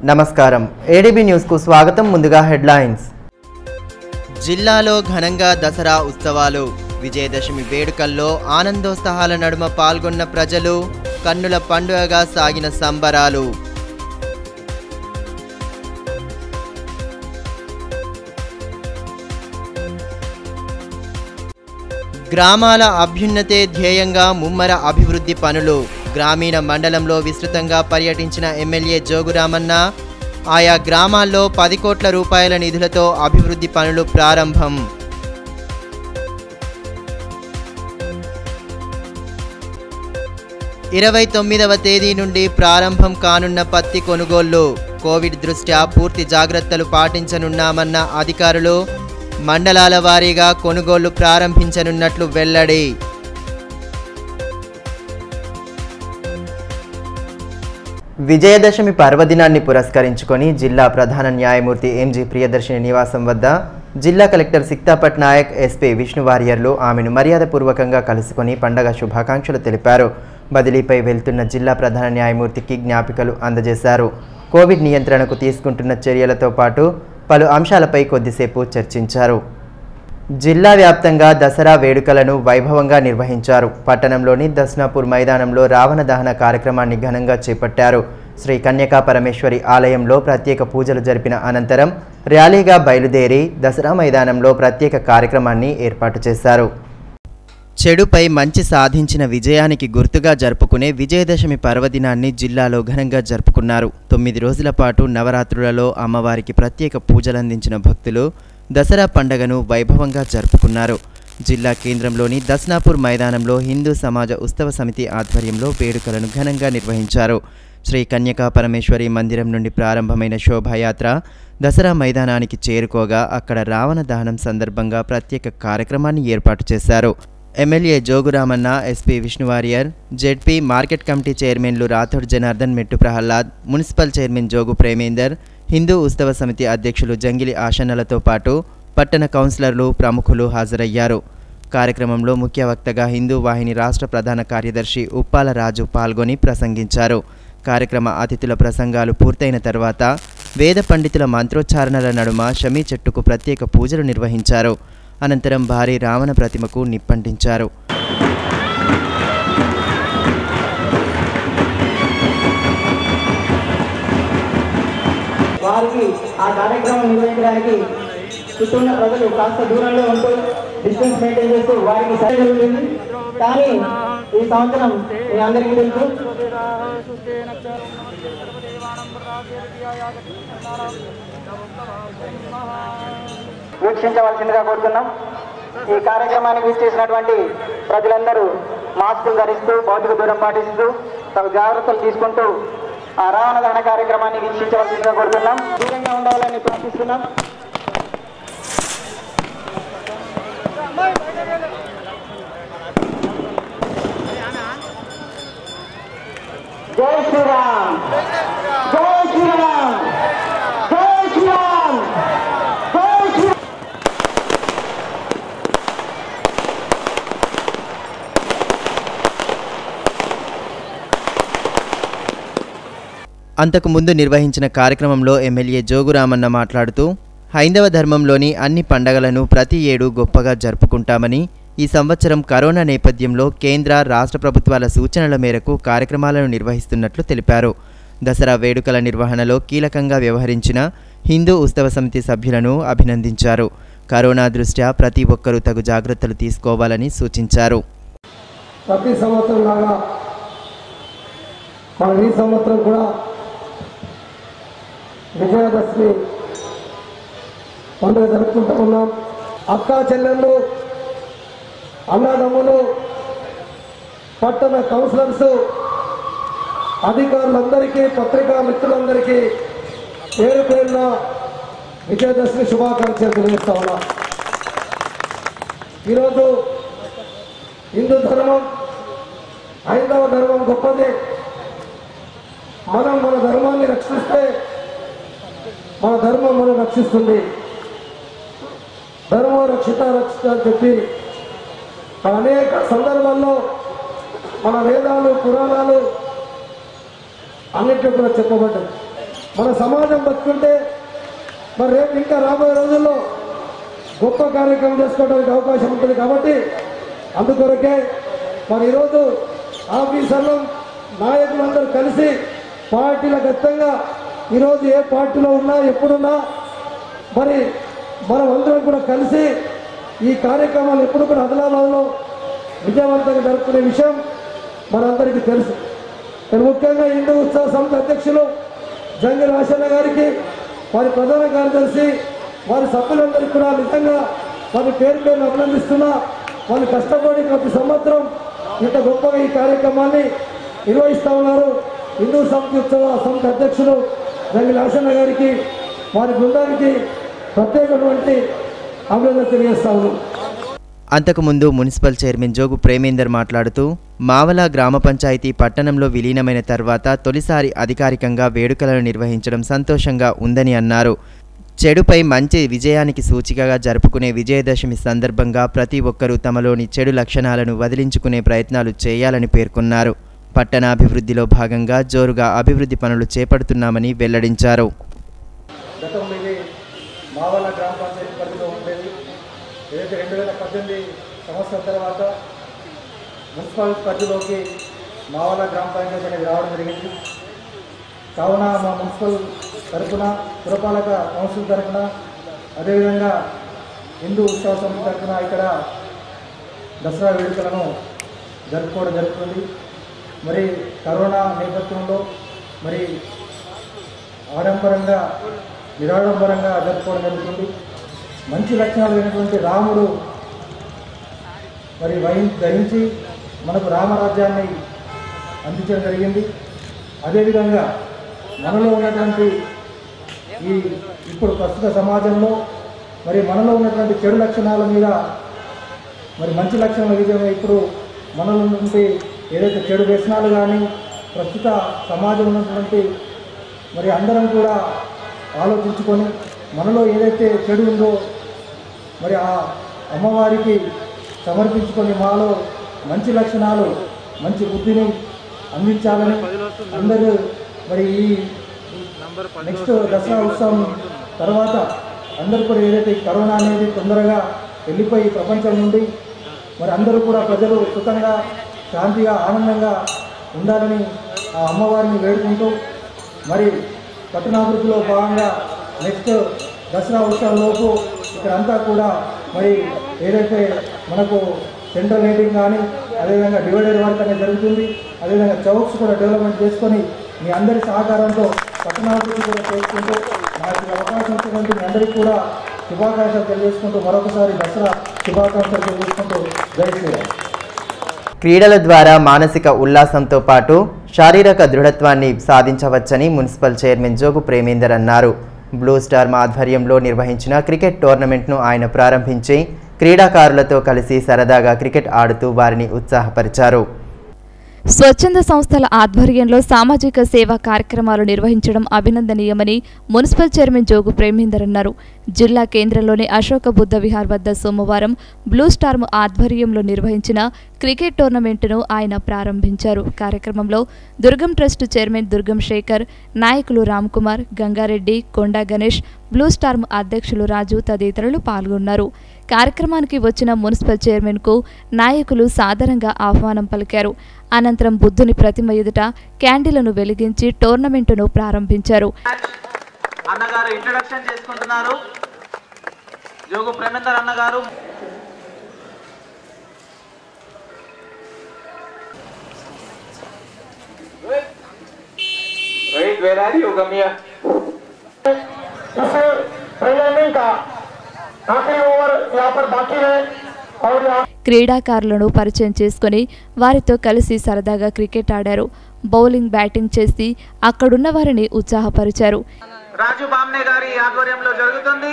నమస్కారం ఏడీబీ న్యూస్కు స్వాగతం ముందుగా హెడ్లైన్స్ జిల్లాలో ఘనంగా దసరా ఉత్సవాలు విజయదశమి వేడుకల్లో ఆనందోత్సాహాల నడుమ పాల్గొన్న ప్రజలు కన్నుల పండుగగా సాగిన సంబరాలు గ్రామాల అభ్యున్నతే ధ్యేయంగా ముమ్మర అభివృద్ధి పనులు గ్రామీణ మండలంలో విస్తృతంగా పర్యటించిన ఎమ్మెల్యే జోగురామన్న ఆయా గ్రామాల్లో పది కోట్ల రూపాయల నిధులతో అభివృద్ధి పనులు ప్రారంభం ఇరవై తొమ్మిదవ తేదీ నుండి ప్రారంభం కానున్న పత్తి కొనుగోళ్లు కోవిడ్ దృష్ట్యా పూర్తి జాగ్రత్తలు పాటించనున్నామన్న అధికారులు మండలాల వారీగా కొనుగోళ్లు ప్రారంభించనున్నట్లు వెల్లడి విజయదశమి పర్వదినాన్ని పురస్కరించుకొని జిల్లా ప్రధాన న్యాయమూర్తి ఎంజీ ప్రియదర్శిని నివాసం వద్ద జిల్లా కలెక్టర్ సిక్తా పట్నాయక్ ఎస్పీ విష్ణు వారియర్లు ఆమెను మర్యాదపూర్వకంగా కలుసుకొని పండగ శుభాకాంక్షలు తెలిపారు బదిలీపై వెళ్తున్న జిల్లా ప్రధాన న్యాయమూర్తికి జ్ఞాపికలు అందజేశారు కోవిడ్ నియంత్రణకు తీసుకుంటున్న చర్యలతో పాటు పలు అంశాలపై కొద్దిసేపు చర్చించారు జిల్లా వ్యాప్తంగా దసరా వేడుకలను వైభవంగా నిర్వహించారు పట్టణంలోని దస్నాపూర్ మైదానంలో రావణ దహన కార్యక్రమాన్ని ఘనంగా చేపట్టారు శ్రీ కన్యకా పరమేశ్వరి ఆలయంలో ప్రత్యేక పూజలు జరిపిన అనంతరం ర్యాలీగా బయలుదేరి దసరా మైదానంలో ప్రత్యేక కార్యక్రమాన్ని ఏర్పాటు చేశారు చెడుపై మంచి సాధించిన విజయానికి గుర్తుగా జరుపుకునే విజయదశమి పర్వదినాన్ని జిల్లాలో ఘనంగా జరుపుకున్నారు తొమ్మిది రోజుల పాటు నవరాత్రులలో అమ్మవారికి ప్రత్యేక పూజలందించిన భక్తులు దసరా పండగను వైభవంగా జరుపుకున్నారు జిల్లా కేంద్రంలోని దస్నాపూర్ మైదానంలో హిందూ సమాజ ఉత్సవ సమితి ఆధ్వర్యంలో వేడుకలను ఘనంగా నిర్వహించారు శ్రీ కన్యకా పరమేశ్వరి మందిరం నుండి ప్రారంభమైన శోభాయాత్ర దసరా మైదానానికి చేరుకోగా అక్కడ రావణ దహనం సందర్భంగా ప్రత్యేక కార్యక్రమాన్ని ఏర్పాటు చేశారు MLA Jogu Ramanna SP Vishnu Warrier ZP market committee చైర్మన్లు రాథోడ్ జనార్దన్ మెట్టు ప్రహ్లాద్ మున్సిపల్ చైర్మన్ జోగు ప్రేమేందర్ హిందూ ఉత్సవ సమితి అధ్యక్షులు జంగిలి ఆశన్నలతో పాటు పట్టణ కౌన్సిలర్లు ప్రముఖులు హాజరయ్యారు కార్యక్రమంలో ముఖ్య వక్తగా హిందూ వాహిని రాష్ట్ర ప్రధాన కార్యదర్శి ఉప్పాల రాజు పాల్గొని ప్రసంగించారు కార్యక్రమ అతిథుల ప్రసంగాలు పూర్తయిన తర్వాత వేద పండితుల మంత్రోచ్చారణల నడుమ షమీ చెట్టుకు ప్రత్యేక పూజలు నిర్వహించారు అనంతరం భారీ రావణ ప్రతిమకు నిప్పంటించారు వారికి ఆ కార్యక్రమం నిర్వహించడానికి చుట్టూ ఉన్న ప్రజలు కాస్త దూరంలో ఉంటూ డిస్టెన్స్ మెయింటైన్ చేస్తూ వారికి సరి జరుగుతుంది కానీ ఈ సంవత్సరం మీ అందరికీ తెలుసు వీక్షించవలసిందిగా కోరుతున్నాం ఈ కార్యక్రమానికి వీక్షించినటువంటి ప్రజలందరూ మాస్కులు ధరిస్తూ భౌతిక దూరం పాటిస్తూ తగు జాగ్రత్తలు తీసుకుంటూ ఆ రావణ దహన కార్యక్రమాన్ని వీక్షించవలసిందిగా కోరుతున్నాం దూరంగా ఉండాలని ప్రార్థిస్తున్నాం జై శ్రీరామ్ జై శ్రీరామ్ జై శ్రీరామ్ జై శ్రీరామ్ అంతకు ముందు నిర్వహించిన కార్యక్రమంలో ఎమ్మెల్యే జోగురామన్న మాట్లాడుతూ హైందవ ధర్మంలోని అన్ని పండగలను ప్రతి ఏడు గొప్పగా జరుపుకుంటామని ఈ సంవత్సరం కరోనా నేపథ్యంలో కేంద్ర రాష్ట్ర ప్రభుత్వాల సూచనల మేరకు కార్యక్రమాలను నిర్వహిస్తున్నట్లు తెలిపారు దసరా వేడుకల నిర్వహణలో కీలకంగా వ్యవహరించిన హిందూ ఉత్సవ సమితి సభ్యులను అభినందించారు కరోనా దృష్ట్యా ప్రతి ఒక్కరూ తగు జాగ్రత్తలు తీసుకోవాలని సూచించారు ప్రతి సంవత్సరం లాగా మనం ఈ సంవత్సరం కూడా విజయదశమి పండుగ జరుపుకుంటూ ఉన్నాం అక్కా చెల్లెళ్ళు అన్నదమ్ములు పట్టణ కౌన్సిలర్స్ అధికారులందరికీ పత్రికా మిత్రులందరికీ పేరు పేరున విజయదశమి శుభాకాంక్షలు తెలియజేస్తా ఉన్నా ఈరోజు హిందూ ధర్మం హైందవ ధర్మం గొప్పది మనం మన ధర్మాన్ని రక్షిస్తే మన ధర్మం మనం రక్షిస్తుంది ధర్మం రక్షిత రక్షిత అని చెప్పి మన అనేక సందర్భాల్లో మన వేదాలు పురాణాలు అన్నింటిలో కూడా చెప్పబడ్డాయి మన సమాజం బతుకుంటే మరి రేపు ఇంకా రాబోయే రోజుల్లో గొప్ప కార్యక్రమం చేసుకోవడానికి అవకాశం ఉంటుంది కాబట్టి అందుకొరకే మరి ఈరోజు ఆఫీసర్లు నాయకులందరూ కలిసి పార్టీల గతంగా ఈరోజు ఏ పార్టీలో ఉన్నా ఎప్పుడున్నా మరి మనం అందరం కూడా కలిసి ఈ కార్యక్రమాలు ఎప్పుడు కూడా ఆదిలాబాద్లో విజయవంతంగా జరుపుకునే విషయం మనందరికీ తెలుసు మరి ముఖ్యంగా హిందూ ఉత్సవ సమితి అధ్యక్షులు జంగి రాజన్న గారికి వారి ప్రధాన కార్యదర్శి వారి సభ్యులందరికీ కూడా నిజంగా వారి పేరు పేరును అభినందిస్తున్నా వాళ్ళు కష్టపడి ప్రతి సంవత్సరం ఇంత గొప్పగా ఈ కార్యక్రమాన్ని నిర్వహిస్తా ఉన్నారు హిందూ సమితి ఉత్సవ సమితి అధ్యక్షులు జంగి రాజన్న గారికి వారి బృందానికి ప్రత్యేకటువంటి అభినందన తెలియజేస్తా ఉన్నాం అంతకుముందు మున్సిపల్ చైర్మన్ జోగు ప్రేమేందర్ మాట్లాడుతూ మావల గ్రామ పంచాయతీ పట్టణంలో విలీనమైన తర్వాత తొలిసారి అధికారికంగా వేడుకలను నిర్వహించడం సంతోషంగా ఉందని అన్నారు చెడుపై మంచి విజయానికి సూచికగా జరుపుకునే విజయదశమి సందర్భంగా ప్రతి ఒక్కరూ తమలోని చెడు లక్షణాలను వదిలించుకునే ప్రయత్నాలు చేయాలని పేర్కొన్నారు పట్టణాభివృద్ధిలో భాగంగా జోరుగా అభివృద్ధి పనులు చేపడుతున్నామని వెల్లడించారు గతంలో ఇది మావల గ్రామ పంచాయతీ పరిధిలో ఉండేది ఏదైతే రెండు వేల పద్దెనిమిది సంవత్సరం తర్వాత మున్సిపల్ పరిధిలోకి మావల గ్రామ పంచాయతీ అనేది రావడం జరిగింది కావున మా మున్సిపల్ తరఫున పురపాలక కౌన్సిల్ తరఫున అదేవిధంగా హిందూ ఉత్సవ సమితి తరఫున ఇక్కడ దసరా వేడుకలను జరుపుకోవడం జరుగుతుంది మరి కరోనా నేపథ్యంలో మరి ఆడంబరంగా నిరాడంబరంగా జరుపుకోవడం జరుగుతుంది మంచి లక్షణాలు అయినటువంటి రాముడు మరి వహి ధరించి మనకు రామరాజ్యాన్ని అందించడం జరిగింది అదేవిధంగా మనలో ఉన్నటువంటి ఈ ఇప్పుడు ప్రస్తుత సమాజంలో మరి మనలో ఉన్నటువంటి చెడు లక్షణాల మీద మరి మంచి లక్షణాల విధంగా ఇప్పుడు మనలో ఉన్నటువంటి ఏదైతే చెడు వ్యసనాలు కానీ ప్రస్తుత సమాజంలో ఉన్నటువంటి మరి అందరం కూడా ఆలోచించుకొని మనలో ఏదైతే చెడు ఉందో మరి ఆ అమ్మవారికి సమర్పించుకొని మాలో మంచి లక్షణాలు మంచి బుద్ధిని అందించాలని అందరూ మరి ఈ నెక్స్ట్ దసరా ఉత్సవం తర్వాత అందరూ కూడా ఏదైతే ఈ కరోనా అనేది తొందరగా వెళ్ళిపోయి ప్రపంచం నుండి మరి అందరూ కూడా ప్రజలు సుఖంగా శాంతిగా ఆనందంగా ఉండాలని ఆ అమ్మవారిని వేడుకుంటూ మరి పట్టణాభివృద్ధిలో భాగంగా నెక్స్ట్ దసరా ఉత్సవంలోపు ఇక్కడంతా కూడా మరి ఏదైతే మనకు సెంట్రల్ లైటింగ్ కానీ అదేవిధంగా డివైడర్ వర్క్ అనేది జరుగుతుంది అదేవిధంగా చౌక్స్ కూడా డెవలప్మెంట్ చేసుకొని మీ అందరి సహకారంతో పట్టణాభివృద్ధి కూడా చేసుకుంటూ నాకు ఈ అవకాశం ఇచ్చినటువంటి మీ అందరికీ కూడా శుభాకాంక్షలు తెలియజేసుకుంటూ మరొకసారి దసరా శుభాకాంక్షలు తెలియజేసుకుంటూ జై శ్రీరామ్ క్రీడల ద్వారా మానసిక ఉల్లాసంతో పాటు శారీరక దృఢత్వాన్ని సాధించవచ్చని మున్సిపల్ చైర్మన్ జోగు ప్రేమేందర్ అన్నారు బ్లూ స్టార్ ఆధ్వర్యంలో నిర్వహించిన క్రికెట్ టోర్నమెంట్ను ఆయన ప్రారంభించి క్రీడాకారులతో కలిసి సరదాగా క్రికెట్ ఆడుతూ వారిని ఉత్సాహపరిచారు స్వచ్ఛంద సంస్థల ఆధ్వర్యంలో సామాజిక సేవా కార్యక్రమాలు నిర్వహించడం అభినందనీయమని మున్సిపల్ చైర్మన్ జోగు ప్రేమేందర్ అన్నారు జిల్లా కేంద్రంలోని అశోక బుద్ధ విహార్ వద్ద సోమవారం బ్లూ స్టార్మ్ ఆధ్వర్యంలో నిర్వహించిన క్రికెట్ టోర్నమెంటును ఆయన ప్రారంభించారు కార్యక్రమంలో దుర్గం ట్రస్ట్ చైర్మన్ దుర్గం శేఖర్ నాయకులు రామ్కుమార్ గంగారెడ్డి కొండా గణేష్ బ్లూ స్టార్మ్ అధ్యక్షులు రాజు తదితరులు పాల్గొన్నారు కార్యక్రమానికి వచ్చిన మున్సిపల్ చైర్మన్కు నాయకులు సాదరంగా ఆహ్వానం పలికారు అనంతరం బుద్ధుని ప్రతిమ ఎదుట క్యాండిలను వెలిగించి టోర్నమెంటును ప్రారంభించారు అన్నగారు ఇంట్రడక్షన్ చేసుకుంటున్నారు జోగు ప్రేమేందర్ అన్నగారు Wait, where are you? Come here. इस टूर्नामेंट का आखिरी ओवर यहाँ पर बाकी है और यहाँ క్రీడాకారులను పరిచయం చేసుకొని వారితో కలిసి సరదాగా క్రికెట్ ఆడారు బౌలింగ్ బ్యాటింగ్ చేసి అక్కడున్న వారిని ఉత్సాహపరిచారు రాజు బామ్నే గారి ఆధ్వర్యంలో జరుగుతుంది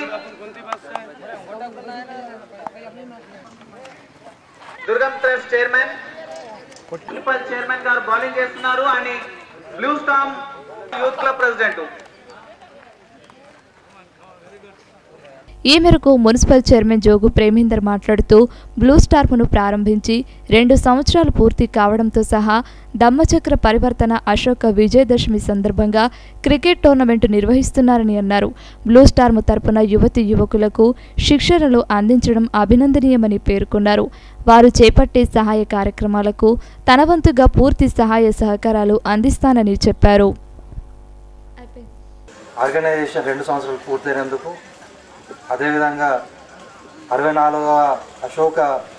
Durgam trust chairman municipal chairman గారు బౌలింగ్ చేస్తున్నారు అని blue storm youth club president ఈ మేరకు మున్సిపల్ చైర్మన్ జోగు ప్రేమేందర్ మాట్లాడుతూ బ్లూ స్టార్మును ప్రారంభించి రెండు సంవత్సరాలు పూర్తి కావడంతో సహా దమ్మచక్ర పరివర్తన అశోక విజయదశమి సందర్భంగా క్రికెట్ టోర్నమెంటు నిర్వహిస్తున్నారని అన్నారు బ్లూ స్టార్ము తరపున యువతి యువకులకు శిక్షణలు అందించడం అభినందనీయమని పేర్కొన్నారు వారు చేపట్టే సహాయ కార్యక్రమాలకు తన వంతుగా పూర్తి సహాయ సహకారాలు అందిస్తానని చెప్పారు ఆర్గనైజేషన్ రెండు సంవత్సరాలు పూర్తయినందుకు అదేవిధంగా అరవై నాలుగవ అశోక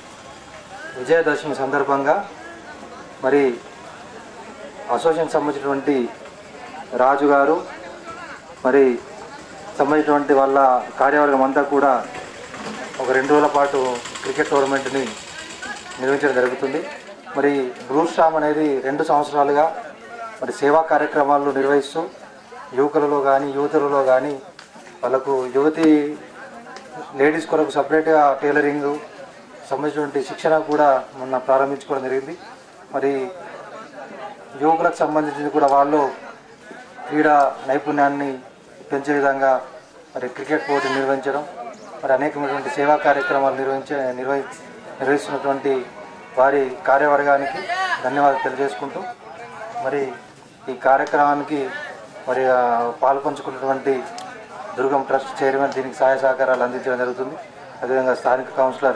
విజయదశమి సందర్భంగా మరి అసోసియేషన్ సంబంధించినటువంటి రాజు గారు మరి సంబంధించినటువంటి వాళ్ళ కార్యవర్గం అంతా కూడా ఒక రెండు రోజుల పాటు క్రికెట్ టోర్నమెంట్ని నిర్వహించడం జరుగుతుంది మరి బ్లూ స్టామ్ అనేది రెండు సంవత్సరాలుగా మరి సేవా కార్యక్రమాలు నిర్వహిస్తూ యువకులలో కానీ యువతులలో కానీ వాళ్ళకు యువతి లేడీస్ కొరకు సపరేట్గా టైలరింగ్ సంబంధించినటువంటి శిక్షణ కూడా మొన్న ప్రారంభించుకోవడం జరిగింది మరి యువకులకు సంబంధించింది కూడా వాళ్ళు క్రీడా నైపుణ్యాన్ని పెంచే విధంగా మరి క్రికెట్ పోటీ నిర్వహించడం మరి అనేకమైనటువంటి సేవా కార్యక్రమాలు నిర్వహించే నిర్వహి నిర్వహిస్తున్నటువంటి వారి కార్యవర్గానికి ధన్యవాదాలు తెలియజేసుకుంటూ మరి ఈ కార్యక్రమానికి మరి ఆ, పాల్పంచుకున్నటువంటి దుర్గం ట్రస్ట్ చైర్మన్ దీనికి సహాయ సహకారాలు అందించడం జరుగుతుంది అదేవిధంగా స్థానిక కౌన్సిలర్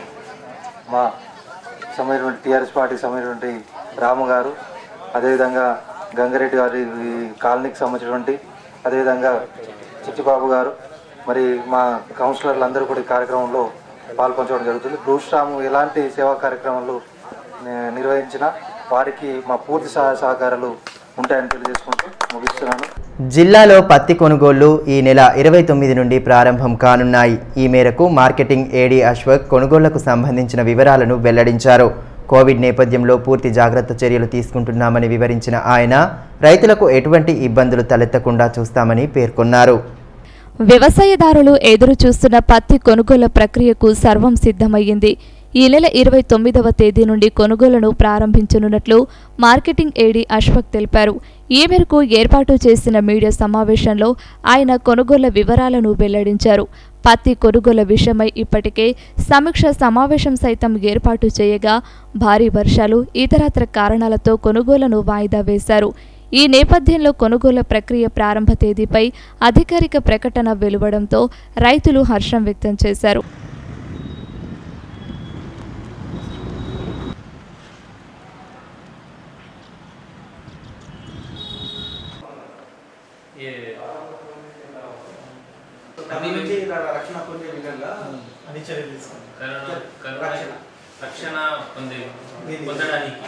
మా సంబంధించినటువంటి టీఆర్ఎస్ పార్టీకి సంబంధించినటువంటి రాము గారు అదేవిధంగా గంగారెడ్డి గారి ఈ కాలనీకి సంబంధించినటువంటి అదేవిధంగా చిట్టిబాబు గారు మరి మా కౌన్సిలర్లు అందరూ కూడా ఈ కార్యక్రమంలో పాల్పంచడం జరుగుతుంది బ్రూస్టాము ఎలాంటి సేవా కార్యక్రమాలు ని- నిర్వహించినా వారికి మా పూర్తి సహాయ సహకారాలు ఉంటాయని తెలియజేసుకుంటూ ముగిస్తున్నాను జిల్లాలో పత్తి కొనుగోళ్లు ఈ నెల ఇరవై తొమ్మిది నుండి ప్రారంభం కానున్నాయి ఈ మేరకు మార్కెటింగ్ ఏడీ అశ్వక్ కొనుగోళ్లకు సంబంధించిన వివరాలను వెల్లడించారు కోవిడ్ నేపథ్యంలో పూర్తి జాగ్రత్త చర్యలు తీసుకుంటున్నామని వివరించిన ఆయన రైతులకు ఎటువంటి ఇబ్బందులు తలెత్తకుండా చూస్తామని పేర్కొన్నారు వ్యవసాయదారులు ఎదురు చూస్తున్న పత్తి కొనుగోలు ప్రక్రియకు సర్వం సిద్ధమయ్యింది ఈ నెల ఇరవై తొమ్మిదవ తేదీ నుండి కొనుగోలును ప్రారంభించనున్నట్లు మార్కెటింగ్ ఏడీ అశ్వక్ తెలిపారు ఈ మేరకు ఏర్పాటు చేసిన మీడియా సమావేశంలో ఆయన కొనుగోళ్ల వివరాలను వెల్లడించారు పత్తి కొనుగోలు విషయమై ఇప్పటికే సమీక్ష సమావేశం సైతం ఏర్పాటు చేయగా భారీ వర్షాలు ఇతరత్ర కారణాలతో కొనుగోలును వాయిదా వేశారు ఈ నేపథ్యంలో కొనుగోలు ప్రక్రియ ప్రారంభ తేదీపై అధికారిక ప్రకటన వెలువడంతో రైతులు హర్షం వ్యక్తం చేశారు కరోనా కరోనా రక్షణ పొంది పొందడానికి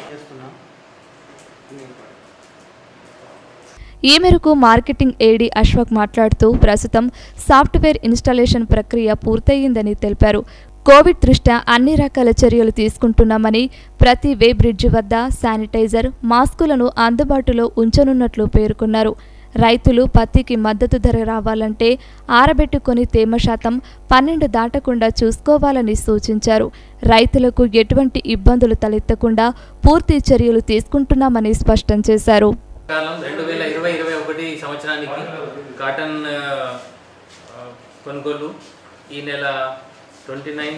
ఈ మేరకు మార్కెటింగ్ ఏడీ అశ్వక్ మాట్లాడుతూ ప్రస్తుతం సాఫ్ట్వేర్ ఇన్స్టాలేషన్ ప్రక్రియ పూర్తయిందని తెలిపారు కోవిడ్ దృష్ట్యా అన్ని రకాల చర్యలు తీసుకుంటున్నామని ప్రతి వే బ్రిడ్జి వద్ద శానిటైజర్ మాస్కులను అందుబాటులో ఉంచనున్నట్లు పేర్కొన్నారు రైతులు పత్తికి మద్దతు ధర రావాలంటే ఆరబెట్టుకొని తేమ శాతం పన్నెండు దాటకుండా చూసుకోవాలని సూచించారు రైతులకు ఎటువంటి ఇబ్బందులు తలెత్తకుండా పూర్తి చర్యలు తీసుకుంటున్నామని స్పష్టం చేశారు కాలం రెండు వేల ఇరవై ఇరవై ఒకటి సంవత్సరానికి కాటన్ ఆ, ఆ, కొనుగోలు ఈ నెల ట్వంటీ నైన్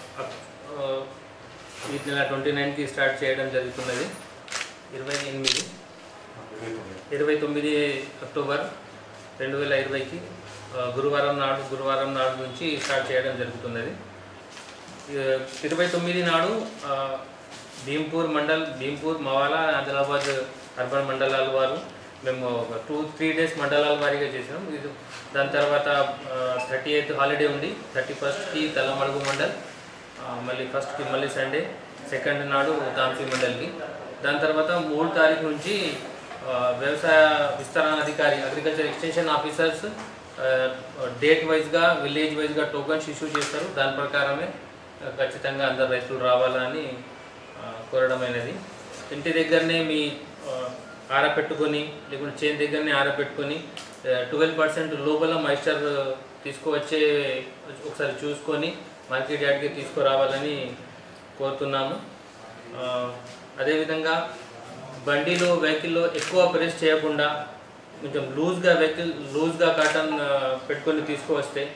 ఈ నెల ట్వంటీ నైన్కి స్టార్ట్ చేయడం జరుగుతున్నది ఇరవై ఎనిమిది ఇరవై తొమ్మిది అక్టోబర్ రెండు వేల ఇరవైకి గురువారం నాడు గురువారం నాడు నుంచి స్టార్ట్ చేయడం జరుగుతున్నది ఇరవై తొమ్మిది నాడు ఆ, భీంపూర్ మండల్ భీంపూర్ మవాలా ఆదిలాబాద్ అర్బన్ మండలాల వారు మేము ఒక టూ త్రీ డేస్ మండలాల వారీగా చేసినాం ఇది దాని తర్వాత థర్టీ ఎయిత్ హాలిడే ఉంది థర్టీ ఫస్ట్కి తలమడుగు మండల్ ఆ, మళ్ళీ ఫస్ట్కి మళ్ళీ సండే సెకండ్ నాడు తాంసీ మండల్కి దాని తర్వాత మూడు తారీఖు నుంచి ఆ, వ్యవసాయ విస్తరణ అధికారి అగ్రికల్చర్ ఎక్స్టెన్షన్ ఆఫీసర్స్ డేట్ వైజ్గా విలేజ్ వైజ్గా టోకన్స్ ఇష్యూ చేస్తారు దాని ప్రకారమే ఆ, ఖచ్చితంగా అందరు రైతులు రావాలని ఆ, కోరడమైనది ఇంటి దగ్గరనే మీ ఆ, ఆరపెట్టుకొని లేకుంటే చేను దగ్గరనే ఆరపెట్టుకొని ట్వెల్వ్ పర్సెంట్ లోపల మాయిశ్చర్ తీసుకువచ్చే ఒకసారి చూసుకొని మార్కెట్ యార్డ్కి తీసుకురావాలని కోరుతున్నాము ఆ, అదేవిధంగా బండిలో వెహికల్లో ఎక్కువ ప్రెస్ చేయకుండా కొంచెం లూజ్గా వెహికల్ లూజ్గా కాటన్ ఆ, పెట్టుకొని తీసుకువస్తే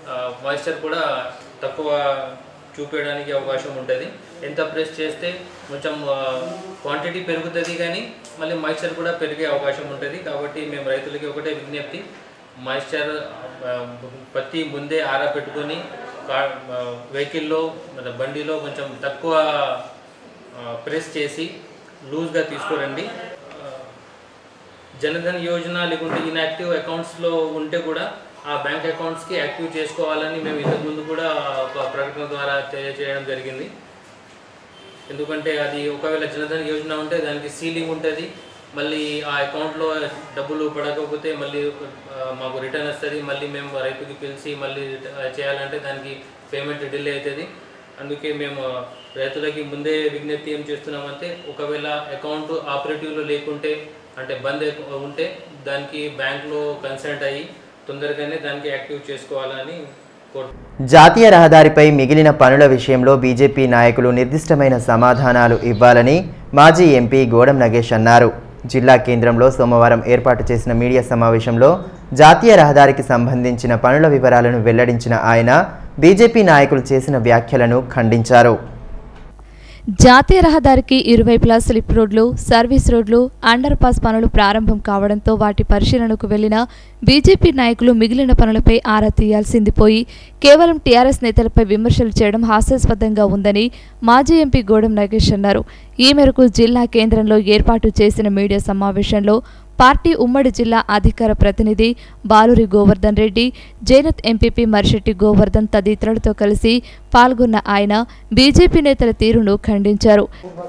మాయిశ్చర్ కూడా తక్కువ చూపించడానికి అవకాశం ఉంటుంది ఎంత ప్రెస్ చేస్తే కొంచెం క్వాంటిటీ పెరుగుతుంది కానీ మళ్ళీ మాయిశ్చర్ కూడా పెరిగే అవకాశం ఉంటుంది కాబట్టి మేము రైతులకి ఒకటే విజ్ఞప్తి మాయిశ్చర్ పత్తి ముందే ఆరబెట్టుకొని కా వెహికల్లో మన బండిలో కొంచెం తక్కువ ప్రెస్ చేసి లూజ్గా తీసుకురండి ఆ, జనధన్ యోజన లేకుంటే ఇన్యాక్టివ్ అకౌంట్స్లో ఉంటే కూడా ఆ బ్యాంక్ అకౌంట్స్కి యాక్టివ్ చేసుకోవాలని మేము ఇంతకుముందు కూడా ఒక ప్రకటన ద్వారా తెలియజేయడం జరిగింది ఎందుకంటే అది ఒకవేళ జనధన్ యోజన ఉంటే దానికి సీలింగ్ ఉంటుంది మళ్ళీ ఆ అకౌంట్లో డబ్బులు పడకపోతే మళ్ళీ ఆ, మాకు రిటర్న్ వస్తుంది మళ్ళీ మేము రైతుకి పిలిచి మళ్ళీ రిట- చేయాలంటే దానికి పేమెంట్ డిలే అవుతుంది అందుకే మేము రైతులకి ముందే విజ్ఞప్తి ఏం చేస్తున్నామంటే ఒకవేళ అకౌంట్ ఆపరేటివ్లో లేకుంటే అంటే బంద్ అయిపో- ఉంటే దానికి బ్యాంక్లో కన్సల్ట్ అయ్యి తొందరగానే దానికి యాక్టివ్ చేసుకోవాలని కోరుతున్నాను జాతీయ రహదారిపై మిగిలిన పనుల విషయంలో బీజేపీ నాయకులు నిర్దిష్టమైన సమాధానాలు ఇవ్వాలని మాజీ ఎంపీ గోడం నగేష్ అన్నారు జిల్లా కేంద్రంలో సోమవారం ఏర్పాటు చేసిన మీడియా సమావేశంలో జాతీయ రహదారికి సంబంధించిన పనుల వివరాలను వెల్లడించిన ఆయన బీజేపీ నాయకులు చేసిన వ్యాఖ్యలను ఖండించారు జాతీయ రహదారికి ఇరువైపులా స్లిప్ రోడ్లు సర్వీస్ రోడ్లు అండర్ పాస్ పనులు ప్రారంభం కావడంతో వాటి పరిశీలనకు వెళ్లిన బీజేపీ నాయకులు మిగిలిన పనులపై ఆరా తీయాల్సింది పోయి కేవలం టీఆర్ఎస్ నేతలపై విమర్శలు చేయడం హాస్యాస్పదంగా ఉందని మాజీ ఎంపీ గోడం నాగేష్ అన్నారు ఈ మేరకు జిల్లా కేంద్రంలో ఏర్పాటు చేసిన మీడియా సమావేశంలో పార్టీ ఉమ్మడి జిల్లా అధికార ప్రతినిధి బాలూరి గోవర్ధన్ రెడ్డి జైనత్ ఎంపీపీ మరిశెట్టి గోవర్ధన్ తదితరులతో కలిసి పాల్గొన్న ఆయన బీజేపీ నేతల తీరును ఖండించారు